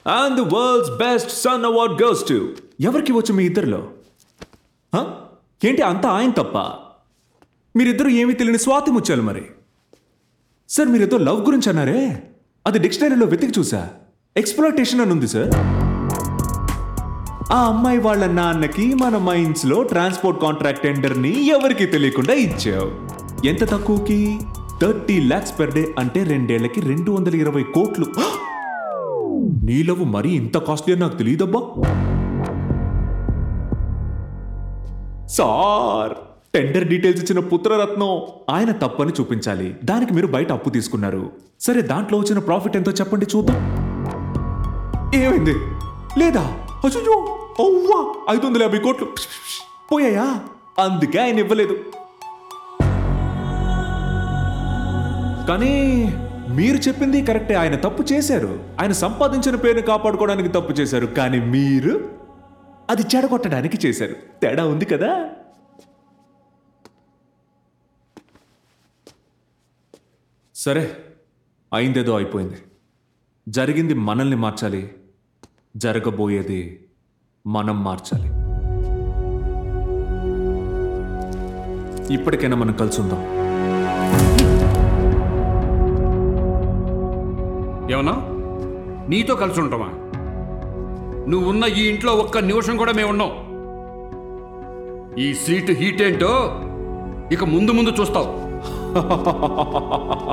And the world's best son award goes to ఎవరికి వచ్చు మీ ఇద్దరిలో హ? ఏంటి అంతా ఆయన తప్ప మీరిద్దరు ఏమీ తెలియని స్వాతి ముచ్చాలు మరి సార్ మీరేదో లవ్ గురించి అన్నారే అది డిక్షనరీలో వెతికి చూసా ఎక్స్ప్లోటేషన్ అని ఉంది సార్ ఆ అమ్మాయి వాళ్ళ నాన్నకి మన మైన్స్ లో ట్రాన్స్పోర్ట్ కాంట్రాక్ట్ టెండర్ ని ఎవరికి తెలియకుండా ఇచ్చావు ఎంత తక్కువకి థర్టీ లాక్స్ పెర్ డే అంటే రెండేళ్లకి రెండు వందల ఇరవై కోట్లు నీ లవ్ మరీ ఇంత కాస్ట్లీ అని నాకు తెలియదబ్బా సార్ టెండర్ డీటెయిల్స్ ఇచ్చిన పుత్రరత్నం ఆయన తప్పని చూపించాలి దానికి మీరు బయట అప్పు తీసుకున్నారు సరే దాంట్లో వచ్చిన ప్రాఫిట్ ఎంతో చెప్పండి చూద్దాం ఏమైంది లేదా అయ్యో అవ్వా ఐదు వందల యాభై కోట్లు పిష్ పిష్ పిష్. పోయాయా అందుకే ఆయన ఇవ్వలేదు కానీ మీరు చెప్పింది కరెక్టే ఆయన తప్పు చేశారు ఆయన సంపాదించిన పేరుని కాపాడుకోవడానికి తప్పు చేశారు కానీ మీరు అది చెడగొట్టడానికి చేశారు తేడా ఉంది కదా సరే అయిందేదో అయిపోయింది జరిగింది మనల్ని మార్చాలి జరగబోయేది మనం మార్చాలి ఇప్పటికైనా మనం కలిసి ఉందాం ఏమన్నా నీతో కలిసి ఉంటామా నువ్వు ఉన్న ఈ ఇంట్లో ఒక్క నిమిషం కూడా మేము ఉన్నాం ఈ సీటు హీట్ ఏంటో ఇక ముందు ముందు చూస్తావు